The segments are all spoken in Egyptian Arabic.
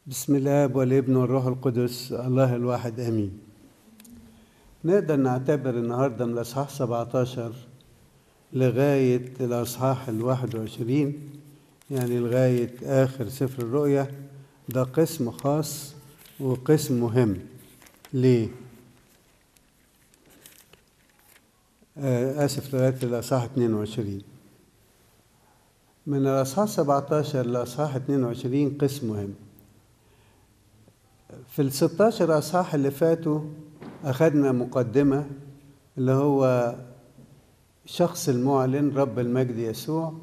بسم الله والابن والروح القدس الله الواحد امين نقدر نعتبر النهارده من الاصحاح 17 لغايه الاصحاح الواحد وعشرين يعني لغايه اخر سفر الرؤيا ده قسم خاص وقسم مهم ليه آه اسف لغايه الاصحاح 22 من الاصحاح 17 لاصحاح 22 قسم مهم في ال 16 اصحاح اللي فاتوا اخذنا مقدمه اللي هو شخص المعلن رب المجد يسوع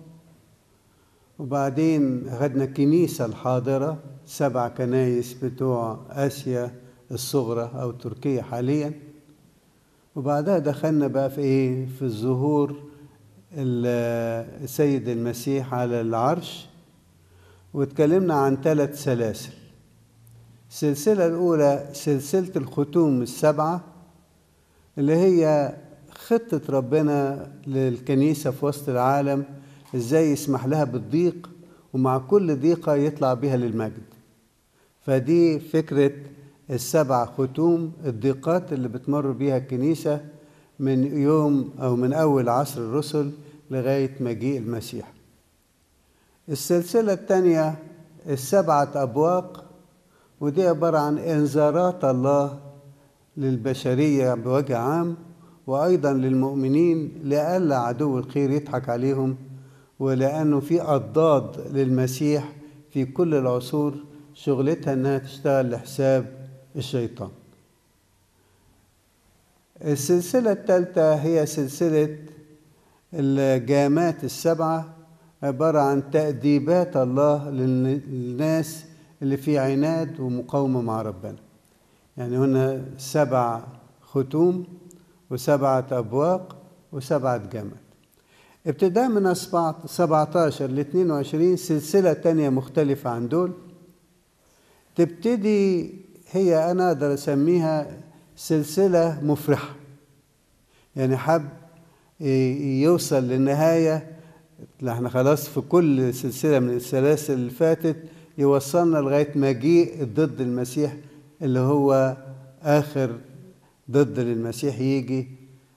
وبعدين اخذنا الكنيسه الحاضره سبع كنايس بتوع اسيا الصغرى او تركيا حاليا وبعدها دخلنا بقى في ايه في الظهور السيد المسيح على العرش واتكلمنا عن ثلاث سلاسل السلسلة الأولى سلسلة الختوم السبعة اللي هي خطة ربنا للكنيسة في وسط العالم ازاي يسمح لها بالضيق ومع كل ضيقة يطلع بها للمجد فدي فكرة السبع ختوم الضيقات اللي بتمر بيها الكنيسة من يوم أو من أول عصر الرسل لغاية مجيء المسيح السلسلة الثانية السبعة أبواق ودي عبارة عن إنذارات الله للبشرية بوجه عام وأيضا للمؤمنين لئلا عدو الخير يضحك عليهم ولأنه في أضداد للمسيح في كل العصور شغلتها إنها تشتغل لحساب الشيطان السلسلة الثالثة هي سلسلة الجامات السبعة عبارة عن تأديبات الله للناس اللي في عناد ومقاومة مع ربنا يعني هنا سبع ختوم وسبعة أبواق وسبعة جامات ابتداء من 17 ل 22 سلسلة تانية مختلفة عن دول تبتدي هي أنا أقدر أسميها سلسلة مفرحة يعني حب يوصل للنهاية احنا خلاص في كل سلسلة من السلاسل اللي فاتت يوصلنا لغاية مجيء ضد المسيح اللي هو آخر ضد للمسيح يجي